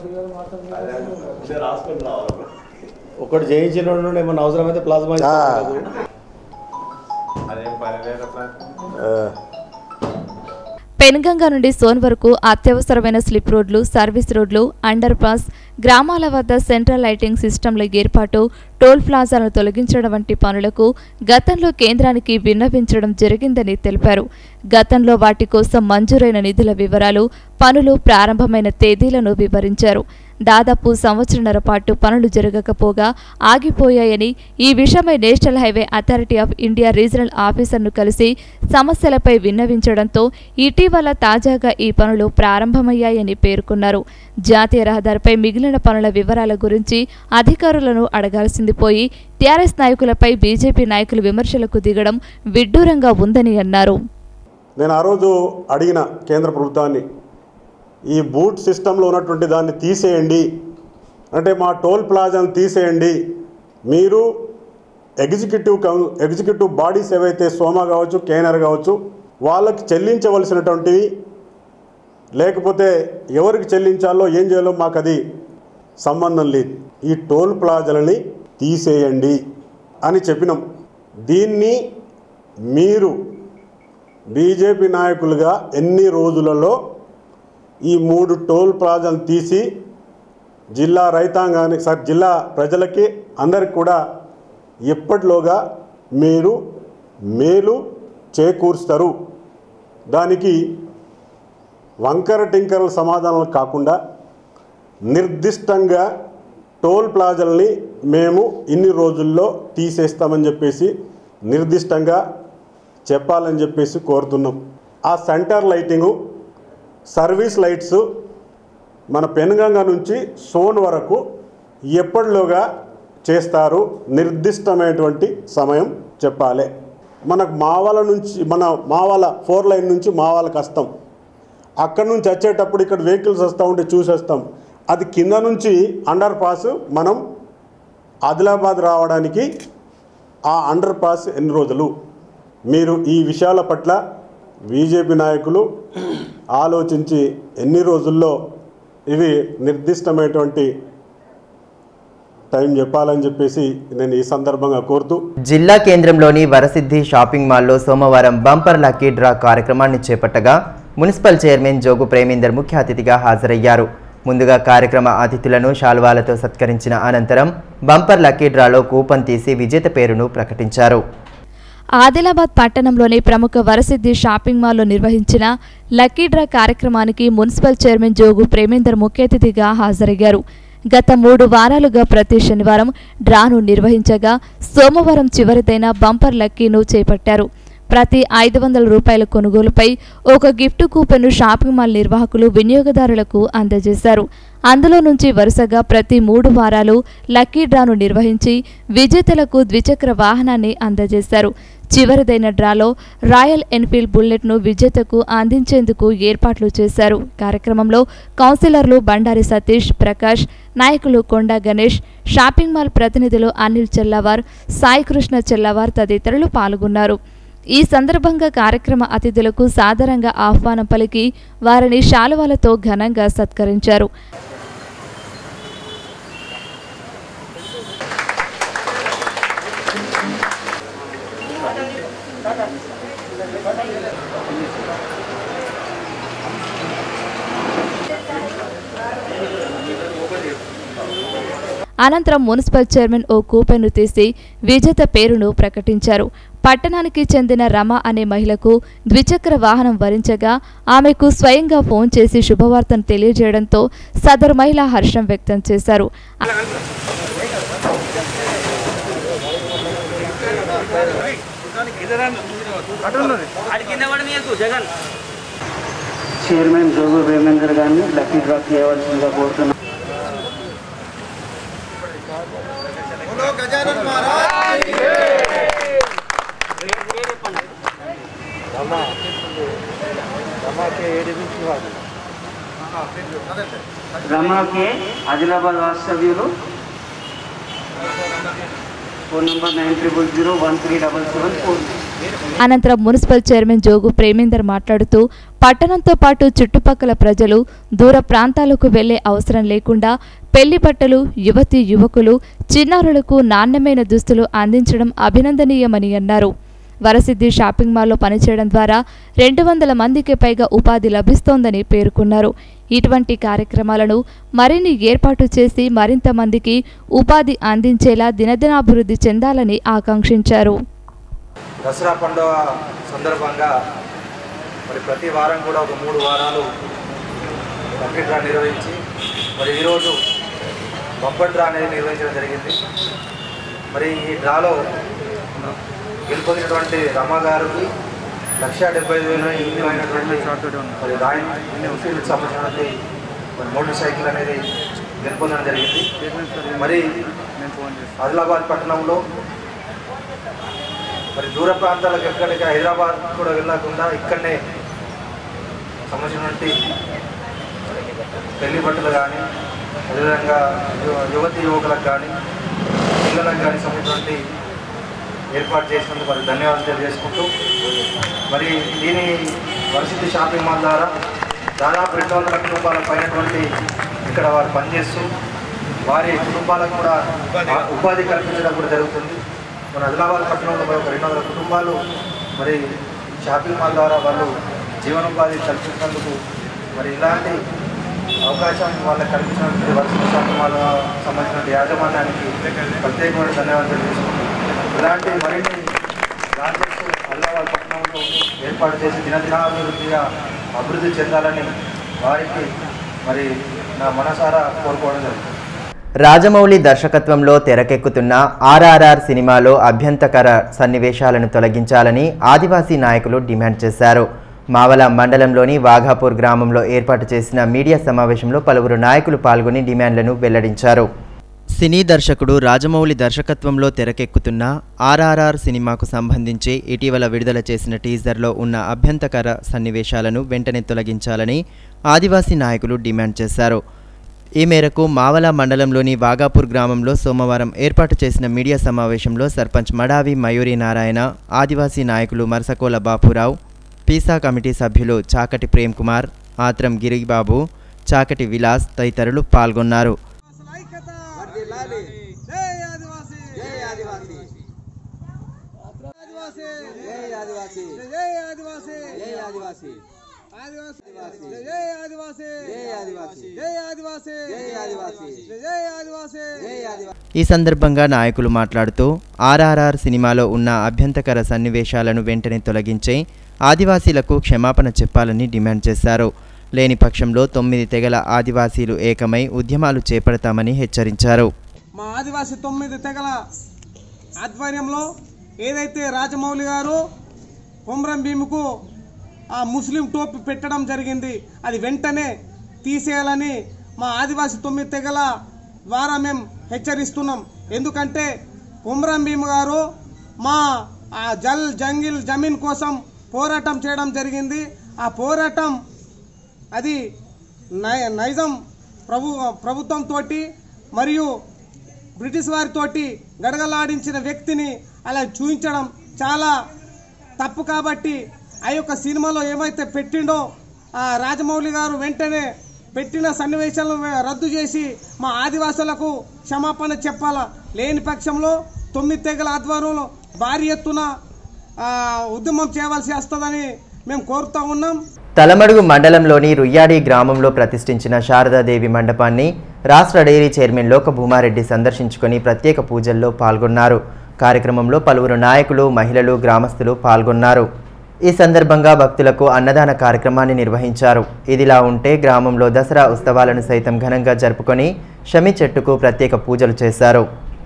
ఒకటి చేయించిన నుండి ఏమన్నా అవసరమైతే ప్లాస్మా ఇస్తాం కదా. ఆ. పెన్గంగా నుండి సోన్ వరకు అత్యవసరమైన స్లిప్ రోడ్లు సర్వీస్ రోడ్లు అండర్ పాస్ గ్రామాల వద్ద సెంట్రల్ లైటింగ్ సిస్టంల ఏర్పాటు టోల్ ప్లాజాలను తొలగించడం వంటి పనులకు గతంలో కేంద్రానికి విన్నవించడం జరిగిందని తెలిపారు గతంలో వాటి కోసం మంజూరైన నిధుల వివరాలు పనులు ప్రారంభమైన తేదీలను వివరించారు దాదాపు సంవత్సరన్నర పాటు పనులు జరగకపోగా ఆగిపోయాయని ఈ విషయమై National Highway Authority of India regional ఆఫీసర్ను కలిసి సమస్యలపై విన్నవించడంతో ఇటీవల తాజాగా ఈ పనులు ప్రారంభమయ్యాయని పేర్కొన్నారు జాతీయ రహదారిపై మిగిలిన పనుల వివరాల గురించి అధికారులను అడగాల్సింది పోయి టీఆర్ఎస్ నాయకులపై బీజేపీ నాయకులు విమర్శలకు దిగడం విడ్డూరంగా ఉందని అన్నారు నేను ఆ రోజు అడిగిన కేంద్ర ప్రభుత్వాన్ని ఈ బూట్ సిస్టంలో ఉన్నటువంటి దాన్ని తీసేయండి అంటే మా టోల్ ప్లాజాను తీసేయండి మీరు ఎగ్జిక్యూటివ్ కౌ ఎగ్జిక్యూటివ్ బాడీస్ ఏవైతే సోమా కావచ్చు కేనర్ కావచ్చు వాళ్ళకి చెల్లించవలసినటువంటివి లేకపోతే ఎవరికి చెల్లించాలో ఏం చేయాలో మాకు అది సంబంధం లేదు ఈ టోల్ ప్లాజాలని తీసేయండి అని చెప్పినాం దీన్ని మీరు బీజేపీ నాయకులుగా ఎన్ని రోజులలో ఈ మూడు టోల్ ప్లాజాలు తీసి జిల్లా రైతాంగానికి సార్ జిల్లా ప్రజలకి అందరికి కూడా ఎప్పటిలోగా మీరు మేలు చేకూరుస్తారు దానికి వంకర టింకరల సమాధానాలు కాకుండా నిర్దిష్టంగా టోల్ ప్లాజాలని మేము ఇన్ని రోజుల్లో తీసేస్తామని చెప్పేసి నిర్దిష్టంగా చెప్పాలని చెప్పేసి కోరుతున్నాం ఆ సెంటర్ లైటింగు సర్వీస్ లైట్స్ మన పెనుగంగ నుంచి సోన్ వరకు ఎప్పటిలోగా చేస్తారు నిర్దిష్టమైనటువంటి సమయం చెప్పాలి మనకు మావాల నుంచి మన మావాల ఫోర్ లైన్ నుంచి మావాలకు వస్తాం అక్కడ నుంచి వచ్చేటప్పుడు ఇక్కడ వెహికల్స్ వస్తూ ఉంటే చూసేస్తాం అది కింద నుంచి అండర్ పాస్ మనం ఆదిలాబాద్ రావడానికి ఆ అండర్ పాస్ ఎన్ని రోజులు మీరు ఈ విషయాల పట్ల బీజేపీ నాయకులు ఆలోచించి ఎన్ని రోజుల్లో ఇవి నిర్దిష్టమైనటువంటి టైం చెప్పాలని చెప్పేసి నేను ఈ సందర్భంగా కోరుతూ జిల్లా కేంద్రంలోని వరసిద్ధి షాపింగ్ మాల్లో సోమవారం బంపర్ లక్కీ డ్రా కార్యక్రమాన్ని చేపట్టగా మున్సిపల్ చైర్మన్ జోగు ప్రేమేందర్ ముఖ్య అతిథిగా హాజరయ్యారు ముందుగా కార్యక్రమ అతిథులను శాల్వాలతో సత్కరించిన అనంతరం బంపర్ లక్కీ డ్రాలో కూపన్ తీసి విజేత పేరును ప్రకటించారు ఆదిలాబాద్ పట్టణంలోని ప్రముఖ వరసిద్ధి షాపింగ్ మాల్లో నిర్వహించిన లక్కీ డ్రా కార్యక్రమానికి మున్సిపల్ చైర్మన్ జోగు ప్రేమేందర్ ముఖ్య అతిథిగా హాజరయ్యారు గత మూడు వారాలుగా ప్రతి శనివారం డ్రాను నిర్వహించగా సోమవారం చివరిదైన బంపర్ లక్కీను చేపట్టారు ప్రతి ఐదు వందల రూపాయల కొనుగోలుపై ఒక గిఫ్ట్ కూపెన్ను షాపింగ్ మాల్ నిర్వాహకులు వినియోగదారులకు అందజేశారు అందులో నుంచి వరుసగా ప్రతి మూడు వారాలు లక్కీ డ్రాను నిర్వహించి విజేతలకు ద్విచక్ర వాహనాన్ని అందజేశారు చివరిదైన డ్రాలో రాయల్ ఎన్ఫీల్డ్ బుల్లెట్ను విజేతకు అందించేందుకు ఏర్పాట్లు చేశారు కార్యక్రమంలో కౌన్సిలర్లు బండారి సతీష్ ప్రకాష్ నాయకులు కొండ గణేష్ షాపింగ్ మాల్ ప్రతినిధులు అనిల్ చెల్లవార్ సాయికృష్ణ చెల్లవార్ తదితరులు పాల్గొన్నారు ఈ సందర్భంగా కార్యక్రమ అతిథులకు సాదరంగా ఆహ్వానం పలికి వారిని శాలువాలతో ఘనంగా సత్కరించారు అనంతరం మున్సిపల్ చైర్మన్ ఓ కూపెన్ను తీసి విజేత పేరును ప్రకటించారు పట్టణానికి చెందిన రమ అనే మహిళకు ద్విచక్ర వాహనం వరించగా ఆమెకు స్వయంగా ఫోన్ చేసి శుభవార్తను తెలియజేయడంతో సదరు మహిళ హర్షం వ్యక్తం చేశారు చైర్మన్ జోగు వేమేందర్ గారిని లక్కీ డ్రా చేయవలసిందిగా కోరుతున్నాం రమాకే ఆదిలాబాద్ వాస్తవ్యులు phone number nine triple zero one three double seven four అనంతరం మున్సిపల్ చైర్మన్ జోగు ప్రేమేందర్ మాట్లాడుతూ పట్టణంతో పాటు చుట్టుపక్కల ప్రజలు దూర ప్రాంతాలకు వెళ్లే అవసరం లేకుండా పెళ్లి బట్టలు యువతి యువకులు చిన్నారులకు నాణ్యమైన దుస్తులు అందించడం అభినందనీయమని అన్నారు వరసిద్ధి షాపింగ్ మాల్లో పనిచేయడం ద్వారా రెండు వందల మందికి పైగా ఉపాధి లభిస్తోందని పేర్కొన్నారు ఇటువంటి కార్యక్రమాలను మరిన్ని ఏర్పాటు చేసి మరింత మందికి ఉపాధి అందించేలా దినదినాభివృద్ధి చెందాలని ఆకాంక్షించారు దసరా పండుగ సందర్భంగా మరి ప్రతి వారం కూడా ఒక మూడు వారాలు లక్కీ డ్రా నిర్వహించి మరి ఈరోజు బంపర్ డ్రా అనేది నిర్వహించడం జరిగింది మరి ఈ డ్రాలో గెలుపొందినటువంటి రమ గారికి లక్ష డెబ్బై ఐదు వేల విలువైనటువంటి మరి రాయల్ ఎన్ఫీల్డ్ సంబంధించినటువంటి మరి మోటార్ సైకిల్ అనేది గెలుపొందడం జరిగింది మరి ఆదిలాబాద్ పట్టణంలో మరి దూర ప్రాంతాలకు ఎక్కడికి హైదరాబాద్ కూడా వెళ్ళకుండా ఇక్కడనే సంబంధించినటువంటి పెళ్లి బట్టలు కానీ అదేవిధంగా యు- యువతి యువకులకు కానీ పిల్లలకు కానీ సంబంధించినటువంటి ఏర్పాటు చేసినందుకు మరి ధన్యవాదాలు తెలియజేసుకుంటూ మరి దీని వరసిద్ధి షాపింగ్ మాల్ ద్వారా దాదాపు రెండు వందల కుటుంబాల పైనటువంటి ఇక్కడ వారు పనిచేస్తూ వారి కుటుంబాలకు కూడా ఆ- ఉపాధి కల్పించడం కూడా జరుగుతుంది మన ఆదిలాబాద్ పట్టణంలో మరి ఒక రెండు వందల కుటుంబాలు మరి షాపింగ్ మాల్ ద్వారా వాళ్ళు జీవనోపాధి కల్పించినందుకు మరి ఇలాంటి అవకాశం వాళ్ళకి కల్పించినటువంటి వర్ష షాపింగ్ మాల్ సంబంధించిన యాజమాన్యానికి ప్రత్యేకమైన ధన్యవాదాలు తెలియజేసుకుంటున్నాం ఇలాంటి మరిన్ని ప్రాజెక్ట్స్ ఆదిలాబాద్ పట్టణంలో ఏర్పాటు చేసి దినదినాభివృద్ధిగా అభివృద్ధి చెందాలని వారికి మరి నా మనసారా కోరుకోవడం జరుగుతుంది రాజమౌళి దర్శకత్వంలో తెరకెక్కుతున్న ఆర్ఆర్ఆర్ సినిమాలో అభ్యంతకర సన్నివేశాలను తొలగించాలని ఆదివాసీ నాయకులు డిమాండ్ చేశారు మావల మండలంలోని వాఘాపూర్ గ్రామంలో ఏర్పాటు చేసిన మీడియా సమావేశంలో పలువురు నాయకులు పాల్గొని డిమాండ్లను వెల్లడించారు సినీ దర్శకుడు రాజమౌళి దర్శకత్వంలో తెరకెక్కుతున్న ఆర్ఆర్ఆర్ సినిమాకు సంబంధించి ఇటీవల విడుదల చేసిన టీజర్లో ఉన్న అభ్యంతకర సన్నివేశాలను వెంటనే తొలగించాలని ఆదివాసీ నాయకులు డిమాండ్ చేశారు ఈ మేరకు మావల మండలంలోని వాగాపూర్ గ్రామంలో సోమవారం ఏర్పాటు చేసిన మీడియా సమావేశంలో సర్పంచ్ మడావి మయూరి నారాయణ ఆదివాసీ నాయకులు మరసకోల బాపురావు పీసా కమిటీ సభ్యులు చాకటి ప్రేమ్ కుమార్ ఆత్రం గిరిబాబు చాకటి విలాస్ తదితరులు పాల్గొన్నారు ఈ సందర్భంగా నాయకులు మాట్లాడుతూ ఆర్ఆర్ఆర్ సినిమాలో ఉన్న అభ్యంతకర సన్నివేశాలను వెంటనే తొలగించి ఆదివాసీలకు క్షమాపణ చెప్పాలని డిమాండ్ చేశారు లేని పక్షంలో తొమ్మిది తెగల ఆదివాసీలు ఏకమై ఉద్యమాలు చేపడతామని హెచ్చరించారు మా ఆదివాసి తొమ్మిది తెగల ఆధ్వర్యంలో ఏదైతే రాజమౌళి గారు కొమరం భీముకు ఆ ముస్లిం టోపీ పెట్టడం జరిగింది అది వెంటనే తీసేయాలని మా ఆదివాసి తొమ్మిది తెగల ద్వారా మేము హెచ్చరిస్తున్నాం ఎందుకంటే కొమరం భీము గారు మా ఆ జల్ జంగిల్ జమీన్ కోసం పోరాటం చేయడం జరిగింది ఆ పోరాటం అది నై- నైజం ప్రభు ప్రభుత్వంతో మరియు బ్రిటిష్ వారితోటి గడగలాడించిన వ్యక్తిని అలా చూపించడం చాలా తప్పు కాబట్టి ఆ యొక్క సినిమాలో ఏమైతే పెట్టిండో ఆ రాజమౌళి గారు వెంటనే పెట్టిన సన్నివేశాలను రద్దు చేసి మా ఆదివాసులకు క్షమాపణ చెప్పాలా లేని పక్షంలో తొమ్మిది తెగల ఆధ్వర్యంలో భారీ ఎత్తున ఆ, ఉద్యమం చేయవలసి వస్తుందని మేము కోరుతా ఉన్నాం తలమడుగు మండలంలోని రుయ్యాడి గ్రామంలో ప్రతిష్ఠించిన శారదాదేవి మండపాన్ని రాష్ట్ర డైరీ చైర్మన్ లోక భూమారెడ్డి సందర్శించుకొని ప్రత్యేక పూజల్లో పాల్గొన్నారు కార్యక్రమంలో పలువురు నాయకులు మహిళలు గ్రామస్తులు పాల్గొన్నారు ఈ సందర్భంగా భక్తులకు అన్నదాన కార్యక్రమాన్ని నిర్వహించారు ఇదిలా ఉంటే గ్రామంలో దసరా ఉత్సవాలను సైతం ఘనంగా జరుపుకొని షమి చెట్టుకు ప్రత్యేక పూజలు చేశారు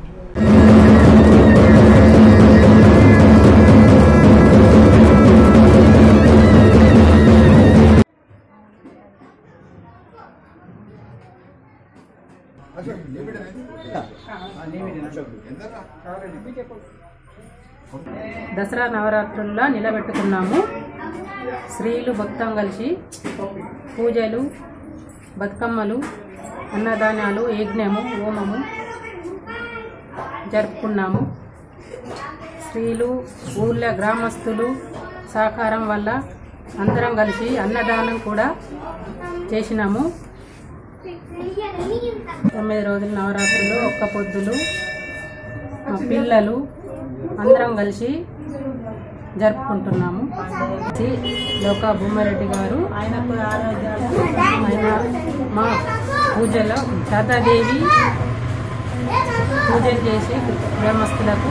దసరా నవరాత్రుల్లో నిలబెట్టుకున్నాము స్త్రీలు మొత్తం కలిసి పూజలు బతుకమ్మలు అన్నదానాలు యజ్ఞము హోమము జరుపుకున్నాము స్త్రీలు ఊళ్ళో గ్రామస్తులు సహకారం వల్ల అందరం కలిసి అన్నదానం కూడా చేసినాము తొమ్మిది రోజుల నవరాత్రులు ఒక్క పొద్దులు మా పిల్లలు అందరం కలిసి జరుపుకుంటున్నాము శ్రీ లోకా భూమారెడ్డి గారు ఆయనకు ఆయన మా పూజలో శాతాదేవి పూజలు చేసి గ్రామస్తులకు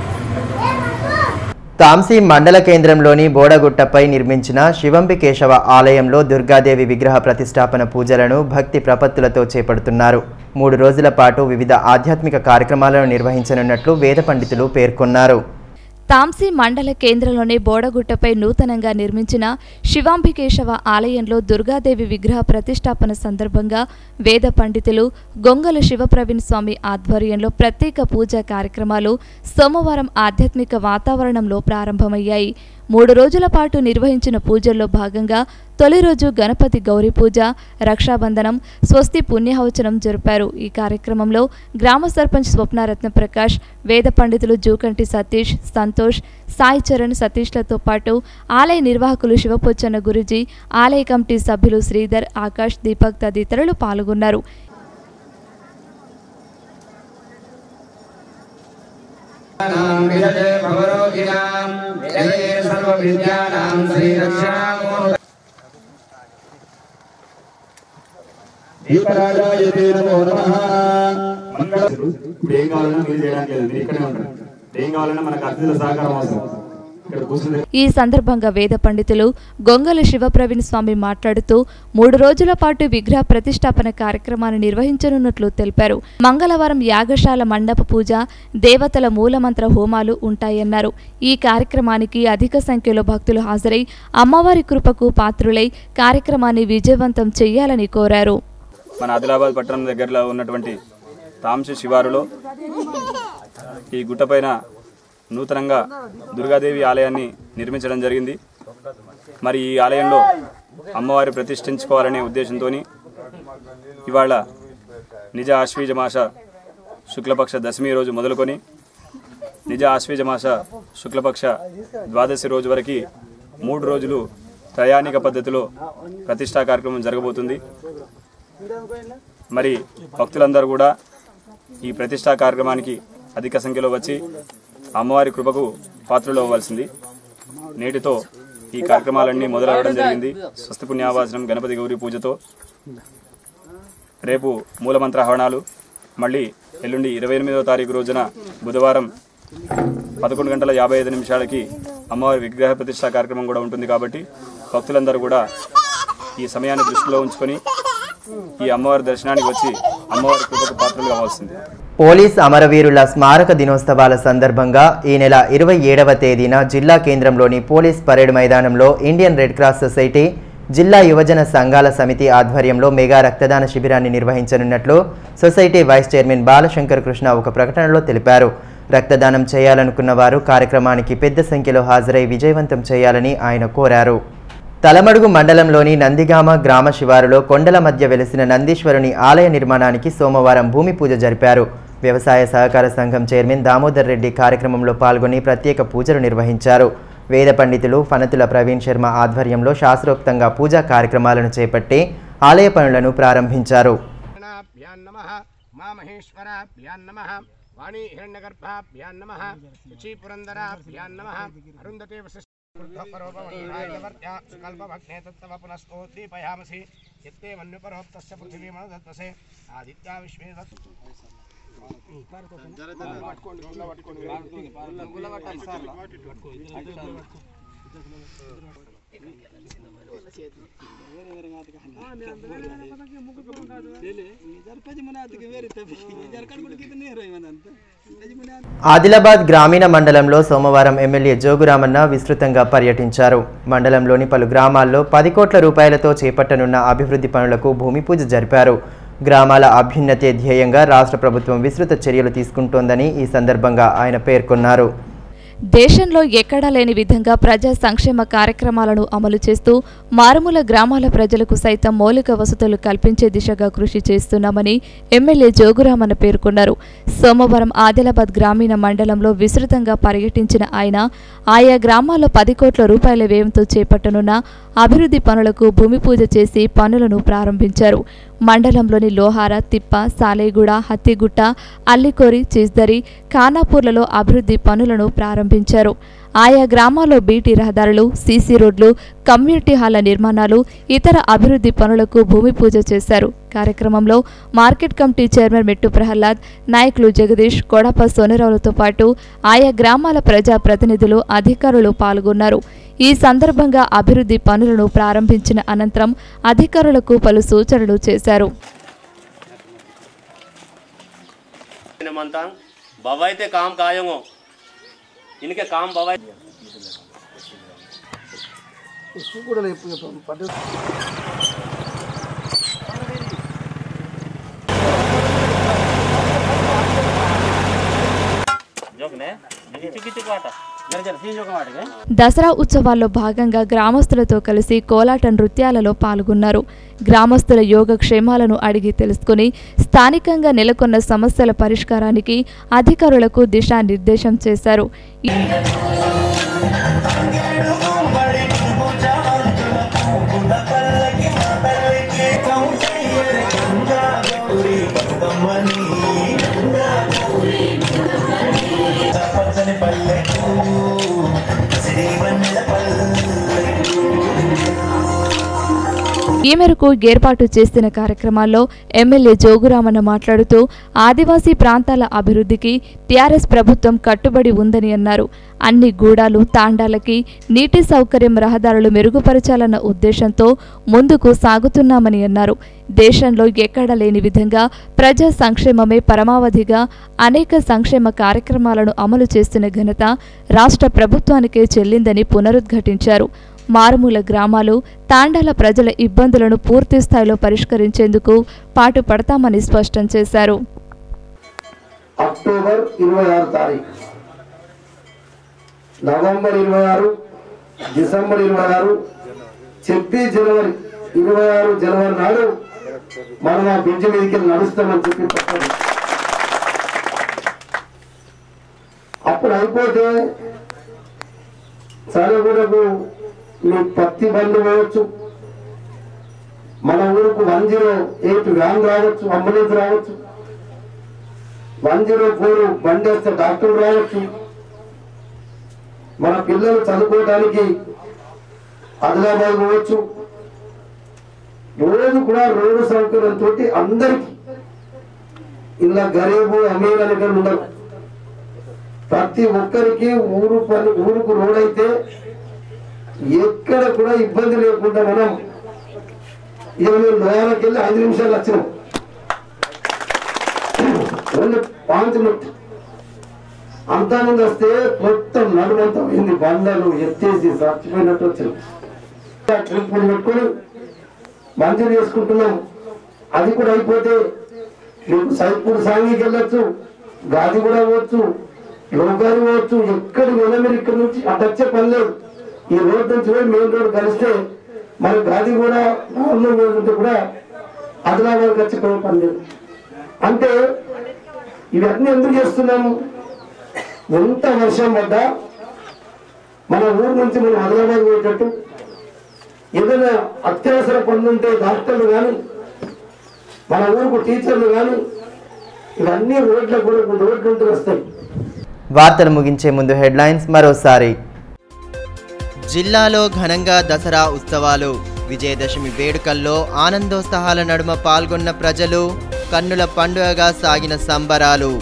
తాంసీ మండల కేంద్రంలోని బోడగుట్టపై నిర్మించిన శివంబికేశవ ఆలయంలో దుర్గాదేవి విగ్రహ ప్రతిష్టాపన పూజలను భక్తి ప్రపత్తులతో చేపడుతున్నారు మూడు రోజుల పాటు వివిధ ఆధ్యాత్మిక కార్యక్రమాలను నిర్వహించనున్నట్లు వేద పండితులు పేర్కొన్నారు తాంసీ మండల కేంద్రంలోని బోడగుట్టపై నూతనంగా నిర్మించిన శివాంబికేశవ ఆలయంలో దుర్గాదేవి విగ్రహ ప్రతిష్టాపన సందర్భంగా వేద పండితులు గొంగల శివప్రవీణ్ స్వామి ఆధ్వర్యంలో ప్రత్యేక పూజా కార్యక్రమాలు సోమవారం ఆధ్యాత్మిక వాతావరణంలో ప్రారంభమయ్యాయి మూడు రోజుల పాటు నిర్వహించిన పూజల్లో భాగంగా తొలి రోజు గణపతి గౌరీ పూజ రక్షాబంధనం స్వస్తి పుణ్యహవచనం జరిపారు ఈ కార్యక్రమంలో గ్రామ సర్పంచ్ స్వప్నారత్న ప్రకాష్ వేద పండితులు జూకంటి సతీష్ సంతోష్ సాయి చరణ్ సతీష్లతో పాటు ఆలయ నిర్వాహకులు శివపొచ్చన్న గురుజీ ఆలయ కమిటీ సభ్యులు శ్రీధర్ ఆకాష్ దీపక్ తదితరులు పాల్గొన్నారు దీపరాజాయ తే నమో నమః మంగళ ఇప్పుడు ఏం కావాలన్నా మీరు చేయడానికి లేదు మీరు ఇక్కడే ఉంటారు ఏం కావాలన్నా మనకు అతిథుల సహకారం అవసరం ఇక్కడ కూర్చుని ఈ సందర్భంగా వేద పండితులు గొంగల శివప్రవీణ్ స్వామి మాట్లాడుతూ మూడు రోజుల పాటు విగ్రహ ప్రతిష్టాపన కార్యక్రమాన్ని నిర్వహించనున్నట్లు తెలిపారు మంగళవారం యాగశాల మండప పూజ దేవతల మూలమంత్ర హోమాలు ఉంటాయన్నారు ఈ కార్యక్రమానికి అధిక సంఖ్యలో భక్తులు హాజరై అమ్మవారి కృపకు పాత్రులై కార్యక్రమాన్ని విజయవంతం చేయాలని కోరారు మన ఆదిలాబాద్ పట్టణం దగ్గరలో ఉన్నటువంటి తాంసి శివారులో ఈ గుట్టపైన నూతనంగా దుర్గాదేవి ఆలయాన్ని నిర్మించడం జరిగింది మరి ఈ ఆలయంలో అమ్మవారి ప్రతిష్ఠించుకోవాలనే ఉద్దేశంతో ఇవాళ నిజ ఆశ్వీజ మాస శుక్లపక్ష దశమి రోజు మొదలుకొని నిజ ఆశ్వీజ మాస శుక్లపక్ష ద్వాదశి రోజు వరకు మూడు రోజులు త్రయాణిక పద్ధతిలో ప్రతిష్టా కార్యక్రమం జరగబోతుంది మరి భక్తులందరూ కూడా ఈ ప్రతిష్టా కార్యక్రమానికి అధిక సంఖ్యలో వచ్చి అమ్మవారి కృపకు పాత్రలు అవ్వాల్సింది నేటితో ఈ కార్యక్రమాలన్నీ మొదలవడం జరిగింది స్వస్తి పుణ్యావాసనం గణపతి గౌరీ పూజతో రేపు మూలమంత్ర హవనాలు మళ్ళీ ఎల్లుండి ఇరవై ఎనిమిదవ తారీఖు రోజున బుధవారం పదకొండు గంటల యాభై ఐదు నిమిషాలకి అమ్మవారి విగ్రహ ప్రతిష్టా కార్యక్రమం కూడా ఉంటుంది కాబట్టి భక్తులందరూ కూడా ఈ సమయాన్ని దృష్టిలో ఉంచుకొని ఈ అమ్మవారి దర్శనానికి వచ్చి అమ్మవారి కృపకు పాత్రలు కావాల్సింది పోలీస్ అమరవీరుల స్మారక దినోత్సవాల సందర్భంగా ఈ నెల ఇరవై ఏడవ తేదీన జిల్లా కేంద్రంలోని పోలీస్ పరేడ్ మైదానంలో ఇండియన్ రెడ్ క్రాస్ సొసైటీ జిల్లా యువజన సంఘాల సమితి ఆధ్వర్యంలో మెగా రక్తదాన శిబిరాన్ని నిర్వహించనున్నట్లు society vice chairman Balashankar Krishna ఒక ప్రకటనలో తెలిపారు రక్తదానం చేయాలనుకున్న వారు కార్యక్రమానికి పెద్ద సంఖ్యలో హాజరై విజయవంతం చేయాలని ఆయన కోరారు తలమడుగు మండలంలోని నందిగామ గ్రామ శివారులో కొండల మధ్య వెలిసిన నందీశ్వరుని ఆలయ నిర్మాణానికి సోమవారం భూమి పూజ జరిపారు వ్యవసాయ సహకార సంఘం చైర్మన్ దామోదర్ రెడ్డి కార్యక్రమంలో పాల్గొని ప్రత్యేక పూజలు నిర్వహించారు వేద పండితులు ఫనతుల ప్రవీణ్ శర్మ ఆధ్వర్యంలో శాస్త్రోక్తంగా పూజా కార్యక్రమాలను చేపట్టి ఆలయ పనులను ప్రారంభించారు మహేశ్వరాభ్యాన్ నమ వాణి హిరణ్యగర్భాభ్యాన్ నమ రుచి పురందరాభ్యాన్ నమ అరుంధతే కల్పభగ్నే తత్తవ పునస్తోద్దీపయామసి యత్తే మన్యుపరోక్తస్య పృథివీమనుదత్తసే ఆదిత్యా విశ్వే ఆదిలాబాద్ గ్రామీణ మండలంలో సోమవారం ఎమ్మెల్యే జోగురామన్న విస్తృతంగా పర్యటించారు మండలంలోని పలు గ్రామాల్లో పది కోట్ల రూపాయలతో చేపట్టనున్న అభివృద్ధి పనులకు భూమి పూజ జరిపారు గ్రామాల అభ్యున్నతే ధ్యేయంగా రాష్ట్ర ప్రభుత్వం విస్తృత చర్యలు తీసుకుంటోందని ఈ సందర్భంగా ఆయన పేర్కొన్నారు దేశంలో ఎక్కడా లేని విధంగా ప్రజా సంక్షేమ కార్యక్రమాలను అమలు చేస్తూ మారుమూల గ్రామాల ప్రజలకు సైతం మౌలిక వసతులు కల్పించే దిశగా కృషి చేస్తున్నామని ఎమ్మెల్యే జోగురామన్న పేర్కొన్నారు సోమవారం ఆదిలాబాద్ గ్రామీణ మండలంలో విస్తృతంగా పర్యటించిన ఆయన ఆయా గ్రామాల్లో పది కోట్ల రూపాయల వ్యయంతో చేపట్టనున్న అభివృద్ధి పనులకు భూమి పూజ చేసి పనులను ప్రారంభించారు మండలంలోని లోహార తిప్ప సాలేగూడ హత్తిగుట్ట అల్లికోరి చిస్దరి ఖానాపూర్లలో అభివృద్ధి పనులను ప్రారంభించారు ఆయా గ్రామాల్లో బీటీ రహదారులు సీసీ రోడ్లు కమ్యూనిటీ హాళ్ల నిర్మాణాలు ఇతర అభివృద్ధి పనులకు భూమి పూజ చేశారు కార్యక్రమంలో మార్కెట్ కమిటీ చైర్మన్ మెట్టు ప్రహ్లాద్ నాయకులు జగదీష్ కొడప సోనరావులతో పాటు ఆయా గ్రామాల ప్రజా ప్రతినిధులు అధికారులు పాల్గొన్నారు ఈ సందర్భంగా అభివృద్ధి పనులను ప్రారంభించిన అనంతరం అధికారులకు పలు సూచనలు చేశారు मनता बवाई ते काम कायंगो इनके काम बवाई उसको కూడా లేపు పట్టు जोकने किचु किचु काटा जरा जरा सी जोक माटके దసరా ఉత్సవాల్లో భాగంగా గ్రామస్తులతో కలిసి కోలాట నృత్యాలలో పాల్గొన్నారు గ్రామస్తుల యోగక్షేమాలను అడిగి తెలుసుకుని స్థానికంగా నెలకొన్న సమస్యల పరిష్కారానికి అధికారులకు దిశానిర్దేశం చేశారు ఈ- ఈ మేరకు ఏర్పాటు చేసిన కార్యక్రమాల్లో ఎమ్మెల్యే జోగురామన్న మాట్లాడుతూ ఆదివాసీ ప్రాంతాల అభివృద్ధికి టీఆర్ఎస్ ప్రభుత్వం కట్టుబడి ఉందని అన్నారు అన్ని గూడాలు తాండాలకి నీటి సౌకర్యం రహదారులు మెరుగుపరచాలన్న ఉద్దేశంతో ముందుకు సాగుతున్నామని అన్నారు దేశంలో ఎక్కడా లేని విధంగా ప్రజా సంక్షేమమే పరమావధిగా అనేక సంక్షేమ కార్యక్రమాలను అమలు చేస్తున్న ఘనత రాష్ట్ర ప్రభుత్వానికే చెల్లిందని పునరుద్ఘాటించారు మారుమూల గ్రామాలు తాండాల ప్రజల ఇబ్బందులను పూర్తి స్థాయిలో పరిష్కరించేందుకు పాటు పడతామని స్పష్టం చేశారు అక్టోబర్ ఇరవై ఆరు తారీఖు నవంబర్ ఇరవై ఆరు డిసెంబర్ ఇరవై ఆరు చెప్పి జనవరి ఇరవై ఆరు జనవరి నాడు మనం ఆ బ్రిడ్జి మీదకి వెళ్ళి నడుస్తామని చెప్పి చెప్పారు అప్పుడు అయిపోతే చదువులకు మీ పత్తి బండ్లు పోవచ్చు మన ఊరుకు వన్ జీరో ఎయిట్ వ్యాన్ రావచ్చు అంబులెన్స్ రావచ్చు వన్ జీరో ఫోర్ బండి వస్తే డాక్టర్ రావచ్చు మన పిల్లలు చదువుకోవడానికి ఆదిలాబాద్ పోవచ్చు రోజు కూడా రోడ్డు సౌకర్యంతో అందరికి ఇలా గరీబు అమీర్ అని ఇక్కడ ఉండరు ప్రతి ఒక్కరికి ఊరు పని ఊరుకు రోడ్ అయితే ఎక్కడ కూడా ఇబ్బంది లేకుండా మనం ఇక మేము లోయాలకి వెళ్ళి ఐదు నిమిషాలు వచ్చినాం రెండు వెంటనే పాంచినట్టు అంతా మంది వస్తే మొత్తం నడుమంతా పోయింది బండలు ఎత్తేసి చచ్చిపోయినట్టు వచ్చింది ట్రిప్పులు పెట్టుకుని మంచిగా చేసుకుంటున్నాం అది కూడా అయిపోతే మీకు సైపూర్ సాంగికి వెళ్ళొచ్చు గాది కూడా పోవచ్చు లోకాలు పోవచ్చు ఎక్కడికి వెళ్ళినా మీరు ఇక్కడ నుంచి అటు వచ్చే పని లేదు ఈ రోడ్ నుంచి పోయి మెయిన్ రోడ్ కలిస్తే మన గాది కూడా నార్మల్ రోడ్ ఉంటే కూడా ఆదిలాబాద్కి వచ్చే పని పని లేదు అంటే ఇవన్నీ ఎందుకు చేస్తున్నాము ఎంత వర్షం పడ్డా మన ఊరు నుంచి మనం ఆదిలాబాద్ పోయేటట్టు ఏదైనా అత్యవసర పనులు ఉంటే డాక్టర్లు కానీ మన ఊరుకు టీచర్లు కానీ ఇవన్నీ రోడ్లకు కూడా కొన్ని రోడ్లు ఉంటూ వస్తాయి వార్తలు ముగించే ముందు హెడ్లైన్స్ మరోసారి జిల్లాలో ఘనంగా దసరా ఉత్సవాలు విజయదశమి వేడుకల్లో ఆనందోత్సాహాల నడుమ పాల్గొన్న ప్రజలు కన్నుల పండుగగా సాగిన సంబరాలు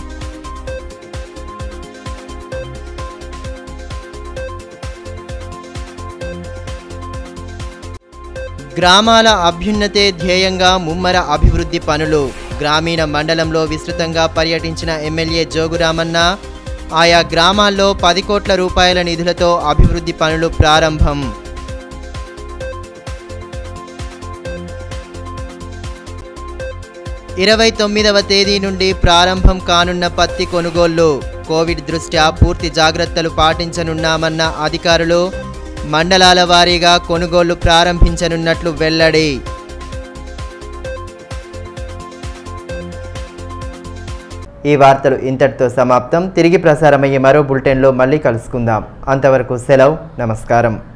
గ్రామాల అభ్యున్నతే ధ్యేయంగా ముమ్మర అభివృద్ధి పనులు గ్రామీణ మండలంలో విస్తృతంగా పర్యటించిన ఎమ్మెల్యే జోగురామన్న ఆయా గ్రామాల్లో పది కోట్ల రూపాయల నిధులతో అభివృద్ధి పనులు ప్రారంభం ఇరవై తొమ్మిదవ తేదీ నుండి ప్రారంభం కానున్న పత్తి కొనుగోళ్లు కోవిడ్ దృష్ట్యా పూర్తి జాగ్రత్తలు పాటించనున్నామన్న అధికారులు మండలాల వారీగా కొనుగోళ్లు ప్రారంభించనున్నట్లు వెల్లడి ఈ వార్తలు ఇంతటితో సమాప్తం తిరిగి ప్రసారమయ్యే మరో బులెటిన్లో మళ్ళీ కలుసుకుందాం అంతవరకు సెలవు నమస్కారం